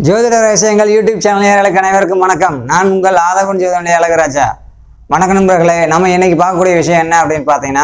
ஜோதிட ரகசியங்கள் YouTube channel நேயர்களுக்கு அனைவருக்கும் வணக்கம் நான் உங்கள் ஆதவன் ஜோதிட அழகராஜா வணக்கம் நண்பர்களே நம்ம இன்னைக்கு பார்க்கக்கூடிய விஷயம் என்ன அப்படின்னு பார்த்தீங்கன்னா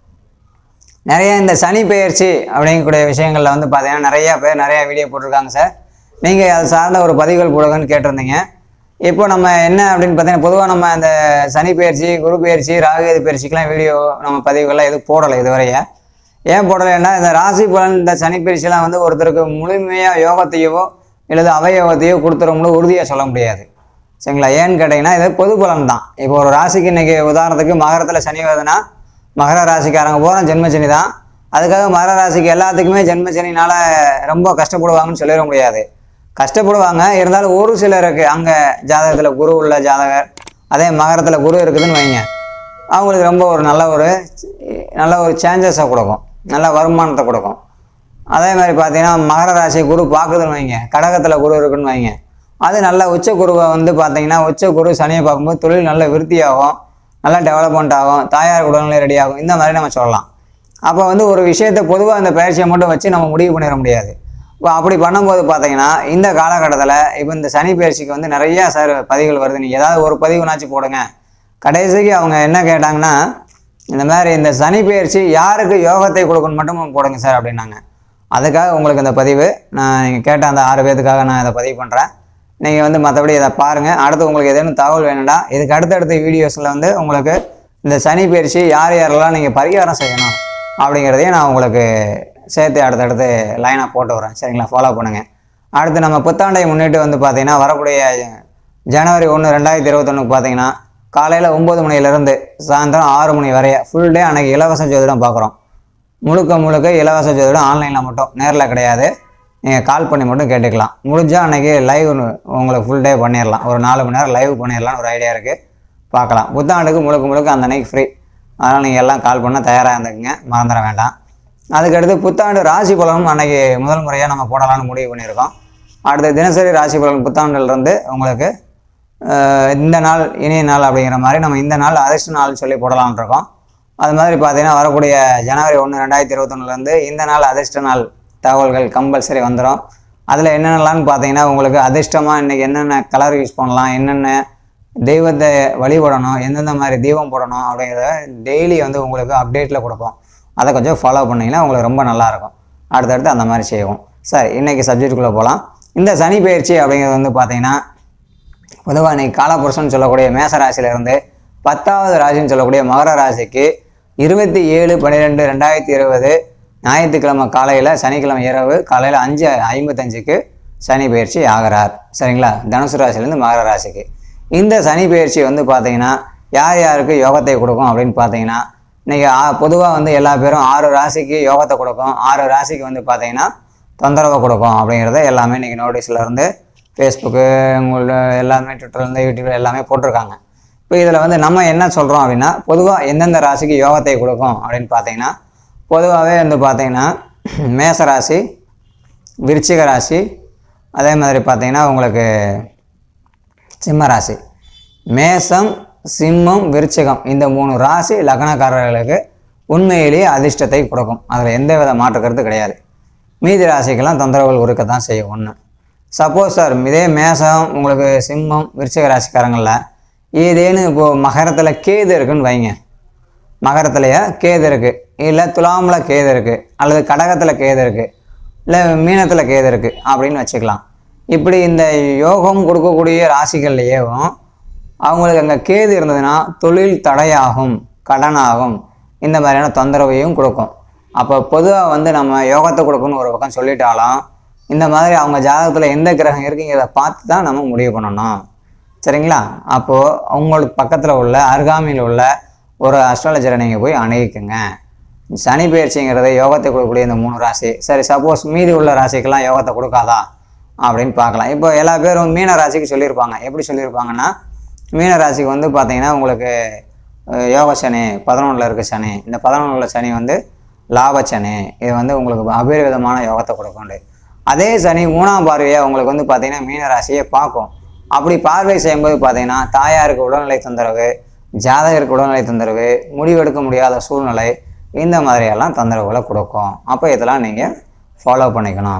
நிறைய இந்த சனி பெயர்ச்சி அப்படிங்கக்கூடிய விஷயங்களில் வந்து பார்த்தீங்கன்னா நிறைய பேர் நிறைய வீடியோ போட்டிருக்காங்க சார் நீங்கள் அது சார்ந்த ஒரு பதிவுகள் போடுங்கன்னு கேட்டிருந்தீங்க இப்போ நம்ம என்ன அப்படின்னு பார்த்தீங்கன்னா பொதுவாக நம்ம இந்த சனி பெயர்ச்சி குரு பெயர்ச்சி ராகுகேது பெயர்ச்சிக்கெலாம் வீடியோ நம்ம பதிவுகள்லாம் எதுவும் போடலை இதுவரைய ஏன் போடலைன்னா இந்த ராசி பலன் இந்த சனி பெயர்ச்சிலாம் வந்து ஒருத்தருக்கு முழுமையாக யோகத்தையோ இல்லது அவயோகத்தையோ கொடுத்துரும்னு உறுதியாக சொல்ல முடியாது சரிங்களா ஏன்னு கேட்டிங்கன்னா இது பொது பலன் தான் இப்போ ஒரு ராசிக்கு இன்றைக்கி உதாரணத்துக்கு மகரத்தில் சனி வருதுன்னா மகர ராசிக்காரங்க பூரா ஜென்மசனி தான் அதுக்காக மகர ராசிக்கு எல்லாத்துக்குமே ஜென்மசனினால ரொம்ப கஷ்டப்படுவாங்கன்னு சொல்லிட முடியாது கஷ்டப்படுவாங்க இருந்தாலும் ஒரு சிலருக்கு அங்கே ஜாதகத்தில் குரு உள்ள ஜாதகர் அதே மகரத்தில் குரு இருக்குதுன்னு வைங்க அவங்களுக்கு ரொம்ப ஒரு நல்ல ஒரு நல்ல ஒரு சேஞ்சஸை கொடுக்கும் நல்ல வருமானத்தை கொடுக்கும் அதே மாதிரி பார்த்தீங்கன்னா மகர ராசி குரு பார்க்குதுன்னு வைங்க கடகத்தில் குரு இருக்குன்னு வைங்க அது நல்ல உச்ச குருவை வந்து பார்த்தீங்கன்னா உச்ச குரு சனியை பார்க்கும்போது தொழில் நல்ல விருத்தியாகும் நல்லா டெவலப்மெண்ட் ஆகும் தாயார் உடல்நிலை ரெடி ஆகும் இந்த மாதிரி நம்ம சொல்லலாம் அப்போ வந்து ஒரு விஷயத்தை பொதுவாக அந்த பயிற்சியை மட்டும் வச்சு நம்ம முடிவு பண்ணிட முடியாது இப்போ அப்படி பண்ணும்போது பார்த்தீங்கன்னா இந்த காலகட்டத்தில் இப்போ இந்த சனி பயிற்சிக்கு வந்து நிறைய சார் பதிவுகள் வருது நீங்கள் ஏதாவது ஒரு பதிவுனாச்சும் போடுங்க கடைசிக்கு அவங்க என்ன கேட்டாங்கன்னா இந்த மாதிரி இந்த சனி பயிற்சி யாருக்கு யோகத்தை கொடுக்கணும் மட்டும் போடுங்க சார் அப்படின்னாங்க அதுக்காக உங்களுக்கு இந்த பதிவு நான் நீங்கள் கேட்ட அந்த ஆறு பேத்துக்காக நான் இதை பதிவு பண்ணுறேன் நீங்கள் வந்து மற்றபடி இதை பாருங்கள் அடுத்து உங்களுக்கு ஏதேனும் தகவல் வேணும்டா இதுக்கு அடுத்தடுத்த வீடியோஸில் வந்து உங்களுக்கு இந்த சனி பயிற்சி யார் யாரெல்லாம் நீங்கள் பரிகாரம் செய்யணும் அப்படிங்கிறதையும் நான் உங்களுக்கு சேர்த்து அடுத்தடுத்து லைனாக போட்டு வரேன் சரிங்களா ஃபாலோ பண்ணுங்கள் அடுத்து நம்ம புத்தாண்டை முன்னிட்டு வந்து பார்த்தீங்கன்னா வரக்கூடிய ஜனவரி ஒன்று ரெண்டாயிரத்தி இருபத்தொன்னுக்கு பார்த்தீங்கன்னா காலையில் ஒம்பது மணிலேருந்து சாயந்தரம் ஆறு மணி வரைய ஃபுல் டே அன்றைக்கி இலவச ஜோதிடம் பார்க்குறோம் முழுக்க முழுக்க இலவச ஜோதிடம் ஆன்லைனில் மட்டும் நேரில் கிடையாது நீங்கள் கால் பண்ணி மட்டும் கேட்டுக்கலாம் முடிஞ்சால் அன்றைக்கி லைவ் உங்களுக்கு ஃபுல் டே பண்ணிடலாம் ஒரு நாலு மணி நேரம் லைவ் பண்ணிடலாம்னு ஒரு ஐடியா இருக்குது பார்க்கலாம் புத்தாண்டுக்கு முழுக்க முழுக்க அந்த அன்னைக்கு ஃப்ரீ அதனால் நீங்கள் எல்லாம் கால் பண்ண தயாராக இருந்துக்குங்க மறந்துட வேண்டாம் அதுக்கடுத்து புத்தாண்டு ராசி பலனும் அன்னைக்கு முதல் முறையாக நம்ம போடலாம்னு முடிவு பண்ணியிருக்கோம் அடுத்து தினசரி ராசி பலன் புத்தாண்டுலேருந்து உங்களுக்கு அஹ், இந்த நாள் இனிய நாள் அப்படிங்கிற மாதிரி நம்ம இந்த நாள் அதிர்ஷ்ட நாள் சொல்லி போடலாம்னு இருக்கோம் அது மாதிரி பார்த்தீங்கன்னா வரக்கூடிய ஜனவரி ஒன்று ரெண்டாயிரத்தி இருபத்தொன்னுலேருந்து இந்த நாள் அதிர்ஷ்ட நாள் தகவல்கள் கம்பல்சரி வந்துடும் அதில் என்னென்னலாம்னு பார்த்தீங்கன்னா உங்களுக்கு அதிர்ஷ்டமாக இன்றைக்கி என்னென்ன கலர் யூஸ் பண்ணலாம் என்னென்ன தெய்வத்தை வழிபடணும் எந்தெந்த மாதிரி தெய்வம் போடணும் அப்படிங்கிறத டெய்லி வந்து உங்களுக்கு அப்டேட்டில் கொடுப்போம் அதை கொஞ்சம் ஃபாலோ பண்ணிங்கன்னா உங்களுக்கு ரொம்ப நல்லாயிருக்கும் அடுத்தடுத்து அந்த மாதிரி செய்வோம் சரி இன்றைக்கி சப்ஜெக்டுக்குள்ளே போகலாம் இந்த சனி பயிற்சி அப்படிங்கிறது வந்து பார்த்தீங்கன்னா பொதுவாக இன்னைக்கு காலபுருஷன் சொல்லக்கூடிய மேச ராசியிலிருந்து பத்தாவது ராசின்னு சொல்லக்கூடிய மகர ராசிக்கு இருபத்தி ஏழு பன்னிரெண்டு ரெண்டாயிரத்தி இருபது ஞாயிற்றுக்கிழமை காலையில் சனிக்கிழமை இரவு காலையில் அஞ்சு ஐம்பத்தஞ்சுக்கு சனி பயிற்சி ஆகிறார் சரிங்களா தனுசு ராசிலேருந்து மகர ராசிக்கு இந்த சனி பயிற்சி வந்து பார்த்தீங்கன்னா யார் யாருக்கு யோகத்தை கொடுக்கும் அப்படின்னு பார்த்தீங்கன்னா இன்றைக்கி பொதுவாக வந்து எல்லா பேரும் ஆறு ராசிக்கு யோகத்தை கொடுக்கும் ஆறு ராசிக்கு வந்து பார்த்தீங்கன்னா தொந்தரவை கொடுக்கும் அப்படிங்கிறத எல்லாமே இன்றைக்கி நோட்டீஸில் இருந்து ஃபேஸ்புக்கு உங்களோட எல்லாமே ட்விட்டர்லேருந்து யூடியூப்ல எல்லாமே போட்டிருக்காங்க இப்போ இதில் வந்து நம்ம என்ன சொல்கிறோம் அப்படின்னா பொதுவாக எந்தெந்த ராசிக்கு யோகத்தை கொடுக்கும் அப்படின்னு பார்த்தீங்கன்னா பொதுவாகவே வந்து பார்த்தீங்கன்னா மேச ராசி விருச்சிக ராசி அதே மாதிரி பார்த்தீங்கன்னா உங்களுக்கு சிம்ம ராசி மேசம் சிம்மம் விருச்சிகம் இந்த மூணு ராசி லக்னக்காரர்களுக்கு உண்மையிலேயே அதிர்ஷ்டத்தை கொடுக்கும் அதில் எந்த வித மாற்று கருத்து கிடையாது மீதி ராசிக்கெல்லாம் தொந்தரவுகள் இருக்க தான் செய்யும் ஒன்று சப்போஸ் சார் இதே மேசம் உங்களுக்கு சிம்மம் விருச்சிக ராசிக்காரங்களில் ஏதேனும் இப்போது மகரத்தில் கேது இருக்குன்னு வைங்க மகரத்துலையே கேது இருக்குது இல்லை துலாமில் கேது இருக்குது அல்லது கடகத்தில் கேது இருக்குது இல்லை மீனத்தில் கேது இருக்குது அப்படின்னு வச்சுக்கலாம் இப்படி இந்த யோகம் கொடுக்கக்கூடிய ராசிகள்லையேவும் அவங்களுக்கு அங்கே கேது இருந்ததுன்னா தொழில் தடையாகும் கடனாகும் இந்த மாதிரியான தொந்தரவையும் கொடுக்கும் அப்போ பொதுவாக வந்து நம்ம யோகத்தை கொடுக்கணும்னு ஒரு பக்கம் சொல்லிட்டாலும் இந்த மாதிரி அவங்க ஜாதகத்தில் எந்த கிரகம் இருக்குங்கிறத பார்த்து தான் நம்ம முடிவு பண்ணணும் சரிங்களா அப்போது உங்களுக்கு பக்கத்தில் உள்ள அருகாமையில் உள்ள ஒரு அஸ்ட்ராலஜரை நீங்கள் போய் அணுகிக்குங்க சனி பயிற்சிங்கிறது யோகத்தை கொடுக்கக்கூடிய இந்த மூணு ராசி சரி சப்போஸ் மீதி உள்ள ராசிக்கெல்லாம் யோகத்தை கொடுக்காதா அப்படின்னு பார்க்கலாம் இப்போ எல்லா பேரும் மீன ராசிக்கு சொல்லியிருப்பாங்க எப்படி சொல்லியிருப்பாங்கன்னா மீன ராசிக்கு வந்து பார்த்தீங்கன்னா உங்களுக்கு அஹ், யோக சனி பதினொன்றில் இருக்க சனி இந்த பதினொன்றில் சனி வந்து லாப சனி இது வந்து உங்களுக்கு அபரிவிதமான யோகத்தை கொடுக்கும் அதே சனி மூணாம் பார்வையாக உங்களுக்கு வந்து பார்த்தீங்கன்னா மீன ராசியை பார்க்கும் அப்படி பார்வை செய்யும்போது பார்த்தீங்கன்னா தாயாருக்கு உடல்நிலை தொந்தரவு ஜாதகருக்கு உடல்நிலை தொந்தரவு முடிவெடுக்க முடியாத சூழ்நிலை இந்த மாதிரியெல்லாம் தொந்தரவுகளை கொடுக்கும் அப்போ இதெல்லாம் நீங்கள் ஃபாலோ பண்ணிக்கணும்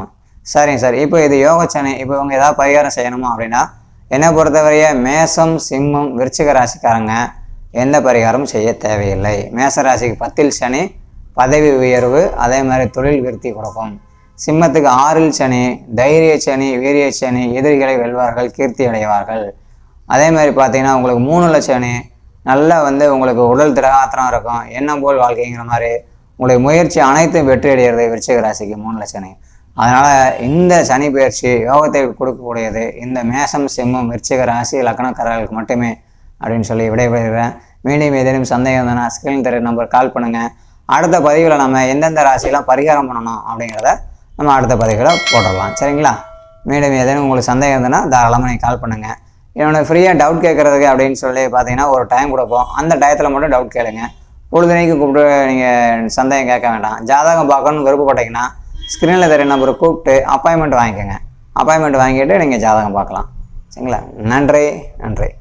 சரிங்க சார் இப்போ இது யோகச்சனி இப்போ இவங்க ஏதாவது பரிகாரம் செய்யணுமா அப்படின்னா என்னை பொறுத்தவரைய மேசம் சிம்மம் விருச்சிக ராசிக்காரங்க எந்த பரிகாரமும் செய்ய தேவையில்லை மேச ராசிக்கு பத்தில் சனி பதவி உயர்வு அதே மாதிரி தொழில் விருத்தி கொடுக்கும் சிம்மத்துக்கு ஆறில் சனி தைரிய சனி வீரிய சனி எதிரிகளை வெல்வார்கள் கீர்த்தி அடைவார்கள் அதே மாதிரி பார்த்தீங்கன்னா உங்களுக்கு மூணுல சனி நல்லா வந்து உங்களுக்கு உடல் திரகாத்திரம் இருக்கும் எண்ணம் போல் வாழ்க்கைங்கிற மாதிரி உங்களுடைய முயற்சி அனைத்தும் வெற்றி அடைகிறது விருச்சிக ராசிக்கு மூணு லட்சணி அதனால் இந்த சனி பயிற்சி யோகத்தை கொடுக்கக்கூடியது இந்த மேசம் சிம்மம் விருச்சிக ராசி லக்னக்காரர்களுக்கு மட்டுமே அப்படின்னு சொல்லி விடைபெறுகிறேன் மீண்டும் ஏதேனும் சந்தேகம் இருந்ததுன்னா ஸ்க்ரீன் தெரிய நம்பர் கால் பண்ணுங்கள் அடுத்த பதிவில் நம்ம எந்தெந்த ராசியெல்லாம் பரிகாரம் பண்ணணும் அப்படிங்கிறத நம்ம அடுத்த பதிவில் போட்டுடலாம் சரிங்களா மீண்டும் ஏதேனும் உங்களுக்கு சந்தேகம் இருந்ததுன்னா தாராளமாக நீங்கள் கால் பண்ணுங்கள் என்னோட ஃப்ரீயாக டவுட் கேட்குறதுக்கு அப்படின்னு சொல்லி பார்த்தீங்கன்னா ஒரு டைம் கொடுப்போம் அந்த டயத்தில் மட்டும் டவுட் கேளுங்க பொழுதுனைக்கு கூப்பிட்டு நீங்கள் சந்தேகம் கேட்க வேண்டாம் ஜாதகம் பார்க்கணும்னு விருப்பப்பட்டீங்கன்னா ஸ்க்ரீனில் தெரிய நம்பரை கூப்பிட்டு அப்பாயின்மெண்ட் வாங்கிக்கோங்க அப்பாயின்மெண்ட் வாங்கிட்டு நீங்கள் ஜாதகம் பார்க்கலாம் சரிங்களா நன்றி நன்றி